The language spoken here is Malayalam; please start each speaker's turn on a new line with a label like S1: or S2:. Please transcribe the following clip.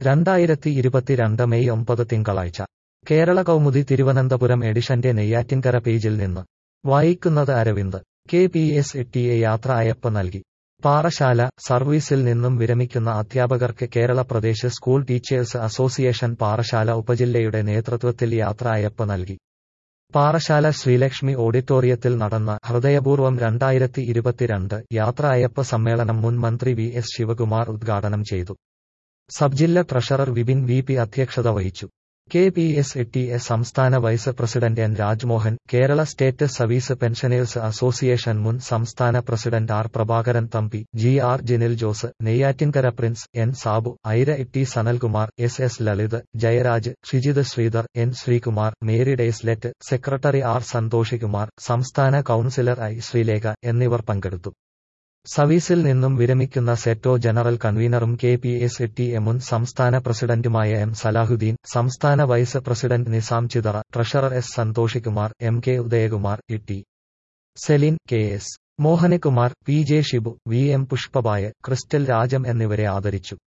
S1: രണ്ടായിരത്തി ഇരുപത്തിരണ്ട് മെയ് ഒമ്പത് തിങ്കളാഴ്ച കേരള കൗമുദി തിരുവനന്തപുരം എഡിഷന്റെ നെയ്യാറ്റിൻകര പേജിൽ നിന്ന് വായിക്കുന്നത് അരവിന്ദ് കെ പി എസ് എട്ടിയെ യാത്ര അയപ്പ് നൽകി പാറശാല സർവീസിൽ നിന്നും വിരമിക്കുന്ന അധ്യാപകർക്ക് Kerala Pradesh school teachers association Parassala ഉപജില്ലയുടെ നേതൃത്വത്തിൽ യാത്ര അയപ്പ് നൽകി പാറശാല ശ്രീലക്ഷ്മി ഓഡിറ്റോറിയത്തിൽ നടന്ന ഹൃദയപൂർവ്വം രണ്ടായിരത്തി ഇരുപത്തിരണ്ട് യാത്ര അയപ്പ് സമ്മേളനം മുൻ മന്ത്രി വി എസ് ശിവകുമാർ ഉദ്ഘാടനം ചെയ്തു സബ് ജില്ലാ ട്രഷറർ വിപിൻ വി പി അധ്യക്ഷത വഹിച്ചു K P S A T A സംസ്ഥാന vice president N Rajmohan Kerala state service pensioners association മുൻ സംസ്ഥാന president R Prabhakaran Thampi G R Jinil Jose Neyyattinkara Prince N Sabu Aira E T Sanalkumar S S Lalith Jayaraj Shijith Sreedhar N Sreekumar Mary Deslet secretary R Santhoshikumar സംസ്ഥാന കൌൺസിലർ ഐ ശ്രീലേഖ എന്നിവർ പങ്കെടുത്തു സർവീസിൽ നിന്നും വിരമിക്കുന്ന സെറ്റോ ജനറൽ കൺവീനറും K P S T A മുൻ സംസ്ഥാന പ്രസിഡന്റുമായ എം സലാഹുദ്ദീൻ സംസ്ഥാന vice president Nizam Chithara treasurer S Santhoshikumar M K Udayakumar E T Celine K S Mohanakumar P J Shibu V M Pushpabai Crystal Rajam എന്നിവരെ ആദരിച്ചു